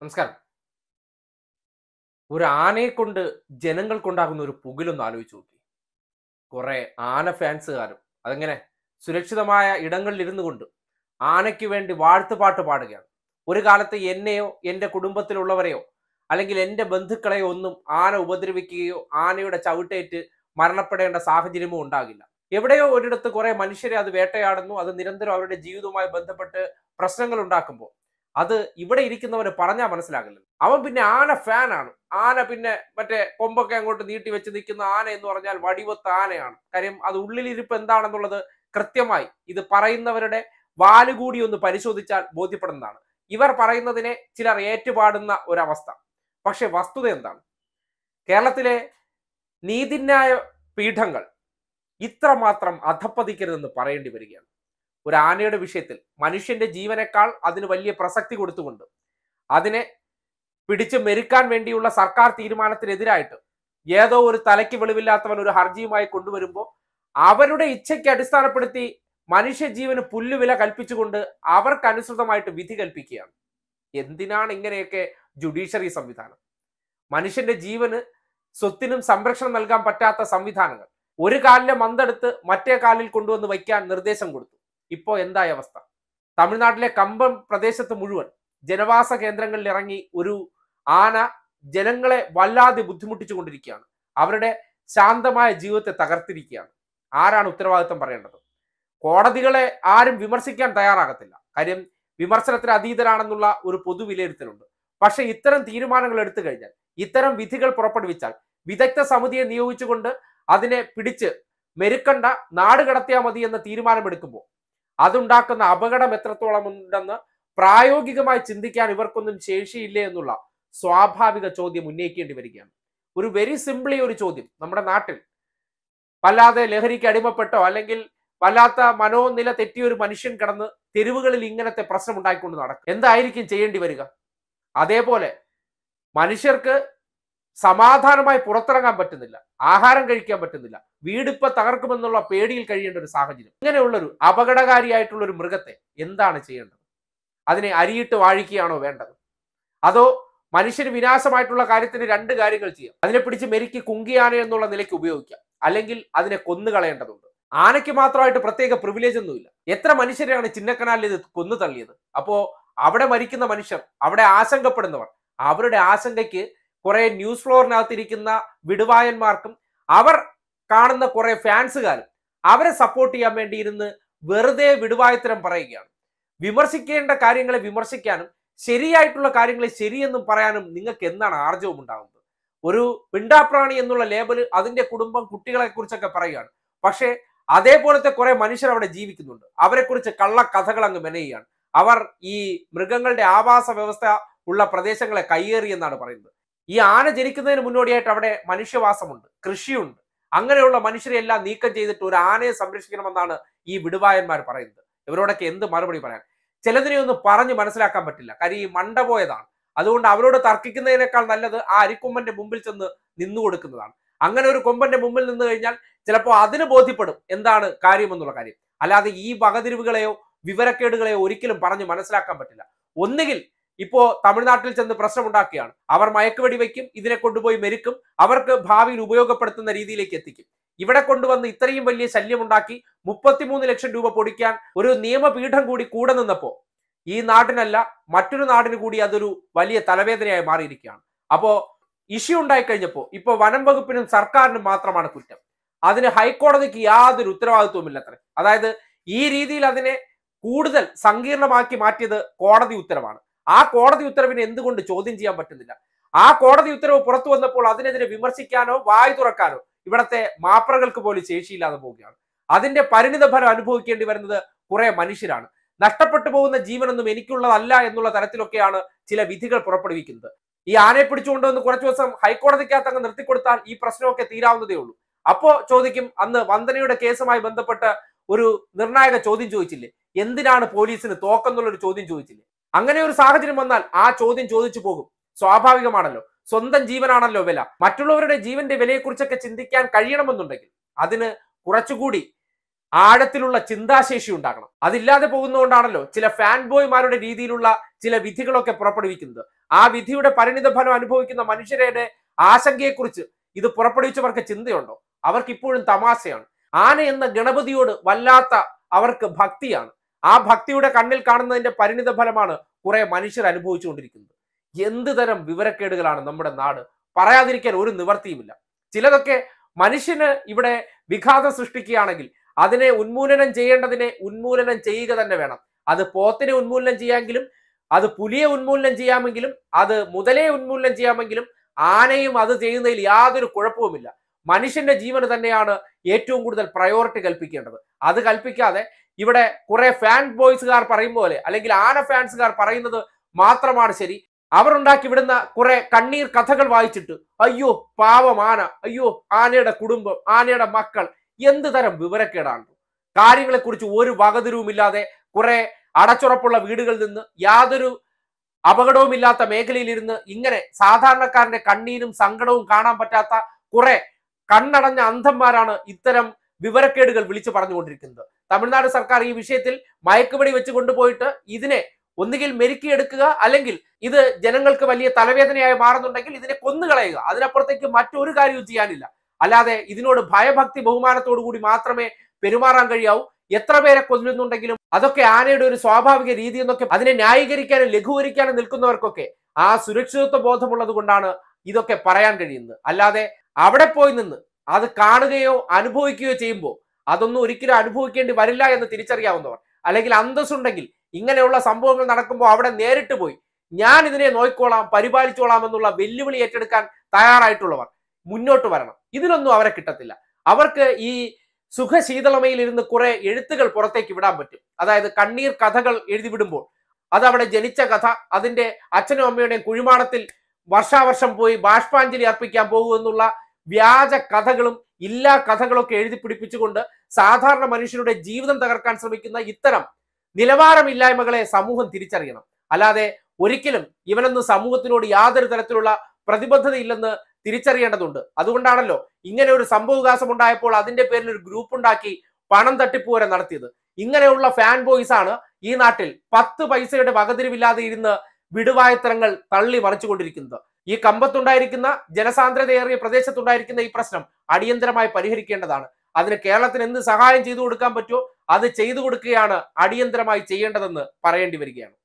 നമസ്കാരം ഒരു ആനയെ കൊണ്ട് ജനങ്ങൾക്കുണ്ടാകുന്ന ഒരു പുകിലൊന്ന് ആലോചിച്ച് നോക്കി കുറെ ആന ഫാൻസുകാരും അതെങ്ങനെ സുരക്ഷിതമായ ഇടങ്ങളിൽ ഇരുന്നു കൊണ്ട് ആനയ്ക്ക് വേണ്ടി വാഴ്ത്തുപാട്ട് പാടുകയാണ് ഒരു കാലത്ത് എന്നെയോ എൻ്റെ കുടുംബത്തിലുള്ളവരെയോ അല്ലെങ്കിൽ എൻ്റെ ബന്ധുക്കളെയോ ഒന്നും ആന ഉപദ്രവിക്കുകയോ ആനയുടെ ചവിട്ടേറ്റ് മരണപ്പെടേണ്ട സാഹചര്യമോ ഉണ്ടാകില്ല എവിടെയോ ഒരിടത്ത് കുറെ മനുഷ്യരെ അത് വേട്ടയാടുന്നു അത് നിരന്തരം അവരുടെ ജീവിതവുമായി ബന്ധപ്പെട്ട് പ്രശ്നങ്ങൾ ഉണ്ടാക്കുമ്പോൾ അത് ഇവിടെ ഇരിക്കുന്നവന് പറഞ്ഞാൽ മനസ്സിലാകില്ല അവൻ പിന്നെ ആന ഫാനാണ് ആന പിന്നെ മറ്റേ കൊമ്പൊക്കെ അങ്ങോട്ട് നീട്ടി വെച്ച് നിൽക്കുന്ന ആന എന്ന് പറഞ്ഞാൽ വടിവത്ത ആനയാണ് കാര്യം അത് ഉള്ളിലിരിപ്പ് എന്താണെന്നുള്ളത് കൃത്യമായി ഇത് പറയുന്നവരുടെ വാലുകൂടി ഒന്ന് പരിശോധിച്ചാൽ ബോധ്യപ്പെടുന്നതാണ് ഇവർ പറയുന്നതിനെ ചിലർ ഏറ്റുപാടുന്ന ഒരവസ്ഥ പക്ഷെ വസ്തുത എന്താണ് കേരളത്തിലെ നീതിന്യായ പീഠങ്ങൾ ഇത്രമാത്രം അധപ്പതിക്കരുതെന്ന് പറയേണ്ടി വരികയാണ് ഒരു ആനയുടെ വിഷയത്തിൽ മനുഷ്യന്റെ ജീവനേക്കാൾ അതിന് വലിയ പ്രസക്തി കൊടുത്തുകൊണ്ട് അതിനെ പിടിച്ച് മെരുക്കാൻ വേണ്ടിയുള്ള സർക്കാർ തീരുമാനത്തിനെതിരായിട്ട് ഏതോ ഒരു തലയ്ക്ക് വെളിവില്ലാത്തവൻ ഒരു ഹർജിയുമായി കൊണ്ടുവരുമ്പോൾ അവരുടെ ഇച്ഛയ്ക്ക് അടിസ്ഥാനപ്പെടുത്തി മനുഷ്യജീവന് പുല്ലുവില കൽപ്പിച്ചുകൊണ്ട് അവർക്കനുസൃതമായിട്ട് വിധി കൽപ്പിക്കുകയാണ് എന്തിനാണ് ഇങ്ങനെയൊക്കെ ജുഡീഷ്യറി സംവിധാനം മനുഷ്യന്റെ ജീവന് സ്വത്തിനും സംരക്ഷണം നൽകാൻ പറ്റാത്ത സംവിധാനങ്ങൾ ഒരു കാലിലെ മന്തെടുത്ത് മറ്റേ കാലിൽ കൊണ്ടുവന്ന് വയ്ക്കാൻ നിർദ്ദേശം കൊടുത്തു ഇപ്പോൾ എന്തായ അവസ്ഥ തമിഴ്നാട്ടിലെ കമ്പം പ്രദേശത്ത് മുഴുവൻ ജനവാസ കേന്ദ്രങ്ങളിൽ ഇറങ്ങി ഒരു ആന ജനങ്ങളെ വല്ലാതെ ബുദ്ധിമുട്ടിച്ചു കൊണ്ടിരിക്കുകയാണ് അവരുടെ ശാന്തമായ ജീവിതത്തെ തകർത്തിരിക്കുകയാണ് ആരാണ് ഉത്തരവാദിത്വം പറയേണ്ടത് കോടതികളെ ആരും വിമർശിക്കാൻ തയ്യാറാകത്തില്ല കാര്യം വിമർശനത്തിന് അതീതരാണെന്നുള്ള ഒരു പൊതു വിലയിരുത്തലുണ്ട് പക്ഷെ ഇത്തരം തീരുമാനങ്ങൾ എടുത്തു കഴിഞ്ഞാൽ ഇത്തരം വിധികൾ പുറപ്പെടുവിച്ചാൽ വിദഗ്ധ സമിതിയെ നിയോഗിച്ചുകൊണ്ട് അതിനെ പിടിച്ച് മെരുക്കണ്ട നാട് കടത്തിയാൽ മതി എന്ന തീരുമാനമെടുക്കുമ്പോൾ അതുണ്ടാക്കുന്ന അപകടം എത്രത്തോളം ഉണ്ടെന്ന് പ്രായോഗികമായി ചിന്തിക്കാൻ ഇവർക്കൊന്നും ശേഷിയില്ലേ എന്നുള്ള സ്വാഭാവിക ചോദ്യം ഉന്നയിക്കേണ്ടി വരികയാണ് ഒരു വെരി സിംപിളി ഒരു ചോദ്യം നമ്മുടെ നാട്ടിൽ വല്ലാതെ ലഹരിക്ക് അടിമപ്പെട്ടോ അല്ലെങ്കിൽ വല്ലാത്ത മനോനില തെറ്റിയ ഒരു മനുഷ്യൻ കിടന്ന് തെരുവുകളിൽ ഇങ്ങനത്തെ പ്രശ്നം ഉണ്ടായിക്കൊണ്ട് നടക്കും എന്തായിരിക്കും ചെയ്യേണ്ടി വരിക അതേപോലെ മനുഷ്യർക്ക് സമാധാനമായി പുറത്തിറങ്ങാൻ പറ്റുന്നില്ല ആഹാരം കഴിക്കാൻ പറ്റുന്നില്ല വീടിപ്പ തകർക്കുമെന്നുള്ള പേടിയിൽ കഴിയേണ്ട ഒരു സാഹചര്യം ഇങ്ങനെയുള്ളൊരു അപകടകാരിയായിട്ടുള്ള ഒരു മൃഗത്തെ എന്താണ് ചെയ്യേണ്ടത് അതിനെ അരിയിട്ട് വാഴിക്കുകയാണോ വേണ്ടത് അതോ മനുഷ്യന് വിനാശമായിട്ടുള്ള കാര്യത്തിന് രണ്ട് കാര്യങ്ങൾ ചെയ്യാം അതിനെ പിടിച്ച് മെരുക്കി കുങ്കിയാന എന്നുള്ള നിലയ്ക്ക് ഉപയോഗിക്കാം അല്ലെങ്കിൽ അതിനെ കൊന്നുകളയേണ്ടതുണ്ട് ആനയ്ക്ക് മാത്രമായിട്ട് പ്രത്യേക പ്രിവിലേജ് ഒന്നുമില്ല എത്ര മനുഷ്യരെയാണ് ചിന്നക്കനാലിൽ ഇത് കൊന്നു തള്ളിയത് അപ്പോ അവിടെ മരിക്കുന്ന മനുഷ്യർ അവിടെ ആശങ്കപ്പെടുന്നവർ അവരുടെ ആശങ്കയ്ക്ക് കുറെ ന്യൂസ് ഫ്ലോറിനകത്തിരിക്കുന്ന വിടുവായന്മാർക്കും അവർ കാണുന്ന കുറെ ഫാൻസുകാരും അവരെ സപ്പോർട്ട് ചെയ്യാൻ വേണ്ടി ഇരുന്ന് വെറുതെ വിടുവായത്തരം പറയുകയാണ് വിമർശിക്കേണ്ട കാര്യങ്ങളെ വിമർശിക്കാനും ശരിയായിട്ടുള്ള കാര്യങ്ങളെ ശരിയെന്നും പറയാനും നിങ്ങൾക്ക് എന്താണ് ആർജവം ഉണ്ടാകുന്നത് ഒരു പിണ്ടാപ്രാണി എന്നുള്ള ലേബല് അതിന്റെ കുടുംബം കുട്ടികളെ കുറിച്ചൊക്കെ പറയുകയാണ് പക്ഷേ അതേപോലത്തെ കുറെ മനുഷ്യർ അവിടെ ജീവിക്കുന്നുണ്ട് അവരെ കുറിച്ച് കള്ള കഥകൾ അങ്ങ് മെനയുകയാണ് അവർ ഈ മൃഗങ്ങളുടെ ആവാസ വ്യവസ്ഥ ഉള്ള പ്രദേശങ്ങളെ കയ്യേറി എന്നാണ് പറയുന്നത് ഈ ആന ജനിക്കുന്നതിന് മുന്നോടിയായിട്ട് അവിടെ മനുഷ്യവാസമുണ്ട് കൃഷിയുണ്ട് അങ്ങനെയുള്ള മനുഷ്യരെ എല്ലാം നീക്കം ചെയ്തിട്ട് ഒരു ആനയെ സംരക്ഷിക്കണമെന്നാണ് ഈ വിടുവായന്മാർ പറയുന്നത് ഇവരോടൊക്കെ എന്ത് മറുപടി പറയാൻ ചിലതിനെ ഒന്നും പറഞ്ഞു മനസ്സിലാക്കാൻ പറ്റില്ല കാര്യം ഈ മണ്ട പോയതാണ് അതുകൊണ്ട് അവരോട് തർക്കിക്കുന്നതിനേക്കാൾ നല്ലത് ആ അരിക്കൊമ്പന്റെ മുമ്പിൽ ചെന്ന് നിന്നു കൊടുക്കുന്നതാണ് അങ്ങനെ ഒരു കൊമ്പന്റെ മുമ്പിൽ നിന്ന് കഴിഞ്ഞാൽ ചിലപ്പോൾ അതിന് ബോധ്യപ്പെടും എന്താണ് കാര്യം എന്നുള്ള കാര്യം അല്ലാതെ ഈ വകതിരിവുകളെയോ വിവരക്കേടുകളെയോ ഒരിക്കലും പറഞ്ഞു മനസ്സിലാക്കാൻ പറ്റില്ല ഒന്നുകിൽ ഇപ്പോ തമിഴ്നാട്ടിൽ ചെന്ന് പ്രശ്നമുണ്ടാക്കുകയാണ് അവർ മയക്കുവെടി വയ്ക്കും ഇതിനെ കൊണ്ടുപോയി മെരുക്കും അവർക്ക് ഭാവിയിൽ ഉപയോഗപ്പെടുത്തുന്ന രീതിയിലേക്ക് എത്തിക്കും ഇവിടെ കൊണ്ടുവന്ന് ഇത്രയും വലിയ ശല്യമുണ്ടാക്കി മുപ്പത്തിമൂന്ന് ലക്ഷം രൂപ പൊടിക്കാൻ ഒരു നിയമപീഠം കൂടി കൂടെ നിന്നപ്പോ ഈ നാട്ടിനല്ല മറ്റൊരു നാടിന് കൂടി അതൊരു വലിയ തലവേദനയായി മാറിയിരിക്കുകയാണ് അപ്പോ ഇഷ്യൂ ഉണ്ടായി കഴിഞ്ഞപ്പോ ഇപ്പൊ വനം വകുപ്പിനും സർക്കാരിനും മാത്രമാണ് കുറ്റം അതിന് ഹൈക്കോടതിക്ക് യാതൊരു ഉത്തരവാദിത്വമില്ലത്രേ അതായത് ഈ രീതിയിൽ അതിനെ കൂടുതൽ സങ്കീർണമാക്കി മാറ്റിയത് കോടതി ഉത്തരവാണ് ആ കോടതി ഉത്തരവിനെ എന്തുകൊണ്ട് ചോദ്യം ചെയ്യാൻ പറ്റുന്നില്ല ആ കോടതി ഉത്തരവ് പുറത്തു വന്നപ്പോൾ അതിനെതിരെ വിമർശിക്കാനോ വായു തുറക്കാനോ ഇവിടത്തെ മാപ്രകൾക്ക് പോലും ശേഷിയില്ലാതെ പോവുകയാണ് അതിന്റെ പരിണിത ഫലം അനുഭവിക്കേണ്ടി വരുന്നത് കുറെ മനുഷ്യരാണ് നഷ്ടപ്പെട്ടു പോകുന്ന ജീവനൊന്നും എനിക്കുള്ളതല്ല എന്നുള്ള തരത്തിലൊക്കെയാണ് ചില വിധികൾ പുറപ്പെടുവിക്കുന്നത് ഈ ആനയെ പിടിച്ചുകൊണ്ടുവന്ന് കുറച്ചു ദിവസം ഹൈക്കോടതിക്കകത്ത് അങ്ങ് നിർത്തിക്കൊടുത്താൽ ഈ പ്രശ്നമൊക്കെ തീരാവുന്നതേ ഉള്ളൂ അപ്പോ ചോദിക്കും അന്ന് വന്ദനയുടെ കേസുമായി ബന്ധപ്പെട്ട് ഒരു നിർണായക ചോദ്യം ചോദിച്ചില്ലേ എന്തിനാണ് പോലീസിന് തോക്കെന്നുള്ളൊരു ചോദ്യം ചോദിച്ചില്ലേ അങ്ങനെ ഒരു സാഹചര്യം വന്നാൽ ആ ചോദ്യം ചോദിച്ചു പോകും സ്വാഭാവികമാണല്ലോ സ്വന്തം ജീവനാണല്ലോ വില മറ്റുള്ളവരുടെ ജീവന്റെ വിലയെക്കുറിച്ചൊക്കെ ചിന്തിക്കാൻ കഴിയണമെന്നുണ്ടെങ്കിൽ അതിന് കുറച്ചുകൂടി ആഴത്തിലുള്ള ചിന്താശേഷി ഉണ്ടാകണം അതില്ലാതെ പോകുന്നതുകൊണ്ടാണല്ലോ ചില ഫാൻ ബോയ്മാരുടെ രീതിയിലുള്ള ചില വിധികളൊക്കെ പുറപ്പെടുവിക്കുന്നത് ആ വിധിയുടെ പരിണിത ഫലം അനുഭവിക്കുന്ന മനുഷ്യരുടെ ആശങ്കയെക്കുറിച്ച് ഇത് പുറപ്പെടുവിച്ചവർക്ക് ചിന്തയുണ്ടോ അവർക്ക് ഇപ്പോഴും തമാശയാണ് ആന എന്ന ഗണപതിയോട് വല്ലാത്ത അവർക്ക് ഭക്തിയാണ് ആ ഭക്തിയുടെ കണ്ണിൽ കാണുന്നതിന്റെ പരിണിത ഫലമാണ് കുറെ മനുഷ്യർ അനുഭവിച്ചുകൊണ്ടിരിക്കുന്നത് എന്ത് തരം വിവരക്കേടുകളാണ് നമ്മുടെ നാട് പറയാതിരിക്കാൻ ഒരു നിവർത്തിയുമില്ല ചിലതൊക്കെ മനുഷ്യന് ഇവിടെ വിഘാതം സൃഷ്ടിക്കുകയാണെങ്കിൽ അതിനെ ഉന്മൂലനം ചെയ്യേണ്ടതിനെ ഉന്മൂലനം ചെയ്യുക തന്നെ വേണം അത് പോത്തിനെ ഉന്മൂലനം ചെയ്യാമെങ്കിലും അത് പുലിയെ ഉന്മൂലനം ചെയ്യാമെങ്കിലും അത് മുതലയെ ഉന്മൂലനം ചെയ്യാമെങ്കിലും ആനയും അത് ചെയ്യുന്നതിൽ യാതൊരു കുഴപ്പവുമില്ല മനുഷ്യന്റെ ജീവന് തന്നെയാണ് ഏറ്റവും കൂടുതൽ പ്രയോറിറ്റി കൽപ്പിക്കേണ്ടത് അത് കൽപ്പിക്കാതെ ഇവിടെ കുറെ ഫാൻ ബോയ്സുകാർ പറയും പോലെ അല്ലെങ്കിൽ ആന ഫാൻസുകാർ പറയുന്നത് മാത്രമാണ് ശരി അവർ ഉണ്ടാക്കി വിടുന്ന കുറെ കണ്ണീർ കഥകൾ വായിച്ചിട്ട് അയ്യോ പാവം ആന അയ്യോ ആനയുടെ കുടുംബം ആനയുടെ മക്കൾ എന്ത് തരം വിവരക്കേടാണ് കാര്യങ്ങളെക്കുറിച്ച് ഒരു വകതിരുവുമില്ലാതെ കുറെ അടച്ചുറപ്പുള്ള വീടുകളിൽ നിന്ന് യാതൊരു അപകടവുമില്ലാത്ത മേഖലയിലിരുന്ന് ഇങ്ങനെ സാധാരണക്കാരന്റെ കണ്ണീരും സങ്കടവും കാണാൻ പറ്റാത്ത കുറെ കണ്ണടഞ്ഞ അന്ധന്മാരാണ് ഇത്തരം വിവരക്കേടുകൾ വിളിച്ചു പറഞ്ഞുകൊണ്ടിരിക്കുന്നത് തമിഴ്നാട് സർക്കാർ ഈ വിഷയത്തിൽ മയക്കുപടി വെച്ച് കൊണ്ടുപോയിട്ട് ഇതിനെ ഒന്നുകിൽ മെരുക്കിയെടുക്കുക അല്ലെങ്കിൽ ഇത് ജനങ്ങൾക്ക് വലിയ തലവേദനയായി മാറുന്നുണ്ടെങ്കിൽ ഇതിനെ കൊന്നുകളയുക അതിനപ്പുറത്തേക്ക് മറ്റൊരു കാര്യവും ചെയ്യാനില്ല അല്ലാതെ ഇതിനോട് ഭയഭക്തി ബഹുമാനത്തോടു കൂടി മാത്രമേ പെരുമാറാൻ കഴിയാവൂ എത്ര പേരെ കൊല്ലുന്നുണ്ടെങ്കിലും അതൊക്കെ ആനയുടെ ഒരു സ്വാഭാവിക രീതി എന്നൊക്കെ അതിനെ ന്യായീകരിക്കാനും ലഘൂകരിക്കാനും നിൽക്കുന്നവർക്കൊക്കെ ആ സുരക്ഷിതത്വ ബോധമുള്ളത് കൊണ്ടാണ് ഇതൊക്കെ പറയാൻ കഴിയുന്നത് അല്ലാതെ അവിടെ പോയി നിന്ന് അത് കാണുകയോ അനുഭവിക്കുകയോ ചെയ്യുമ്പോൾ അതൊന്നും ഒരിക്കലും അനുഭവിക്കേണ്ടി വരില്ല എന്ന് തിരിച്ചറിയാവുന്നവർ അല്ലെങ്കിൽ അന്തസ്സുണ്ടെങ്കിൽ ഇങ്ങനെയുള്ള സംഭവങ്ങൾ നടക്കുമ്പോൾ അവിടെ നേരിട്ട് പോയി ഞാൻ ഇതിനെ നോക്കിക്കോളാം പരിപാലിച്ചോളാം എന്നുള്ള വെല്ലുവിളി ഏറ്റെടുക്കാൻ തയ്യാറായിട്ടുള്ളവർ മുന്നോട്ട് വരണം ഇതിലൊന്നും അവരെ കിട്ടത്തില്ല അവർക്ക് ഈ സുഖശീതളമയിൽ ഇരുന്ന് കുറെ എഴുത്തുകൾ പുറത്തേക്ക് വിടാൻ പറ്റും അതായത് കണ്ണീർ കഥകൾ എഴുതി വിടുമ്പോൾ അത് അവിടെ ജനിച്ച കഥ അതിന്റെ അച്ഛനും അമ്മയുടെയും കുഴിമാടത്തിൽ വർഷാവർഷം പോയി ബാഷ്പാഞ്ജലി അർപ്പിക്കാൻ പോകുമെന്നുള്ള വ്യാജ കഥകളും ഇല്ലാ കഥകളൊക്കെ എഴുതി പിടിപ്പിച്ചുകൊണ്ട് സാധാരണ മനുഷ്യരുടെ ജീവിതം തകർക്കാൻ ശ്രമിക്കുന്ന ഇത്തരം നിലവാരമില്ലായ്മകളെ സമൂഹം തിരിച്ചറിയണം അല്ലാതെ ഒരിക്കലും ഇവനൊന്നും സമൂഹത്തിനോട് യാതൊരു തരത്തിലുള്ള പ്രതിബദ്ധതയില്ലെന്ന് തിരിച്ചറിയേണ്ടതുണ്ട് അതുകൊണ്ടാണല്ലോ ഇങ്ങനെ ഒരു സംഭവവികാസം ഉണ്ടായപ്പോൾ അതിന്റെ പേരിൽ ഒരു ഗ്രൂപ്പ് ഉണ്ടാക്കി പണം തട്ടിപ്പ് വരെ നടത്തിയത് ഇങ്ങനെയുള്ള ഫാൻ ബോയ്സ് ആണ് ഈ നാട്ടിൽ പത്ത് പൈസയുടെ വകതിരിവില്ലാതെ ഇരുന്ന് വിടുവായത്തരങ്ങൾ തള്ളി മറിച്ചുകൊണ്ടിരിക്കുന്നത് ഈ കമ്പത്തുണ്ടായിരിക്കുന്ന ജനസാന്ദ്രതയേറിയ പ്രദേശത്തുണ്ടായിരിക്കുന്ന ഈ പ്രശ്നം അടിയന്തരമായി പരിഹരിക്കേണ്ടതാണ് അതിന് കേരളത്തിന് എന്ത് സഹായം ചെയ്തു കൊടുക്കാൻ പറ്റുമോ അത് ചെയ്തു കൊടുക്കുകയാണ് അടിയന്തരമായി ചെയ്യേണ്ടതെന്ന് പറയേണ്ടി വരികയാണ്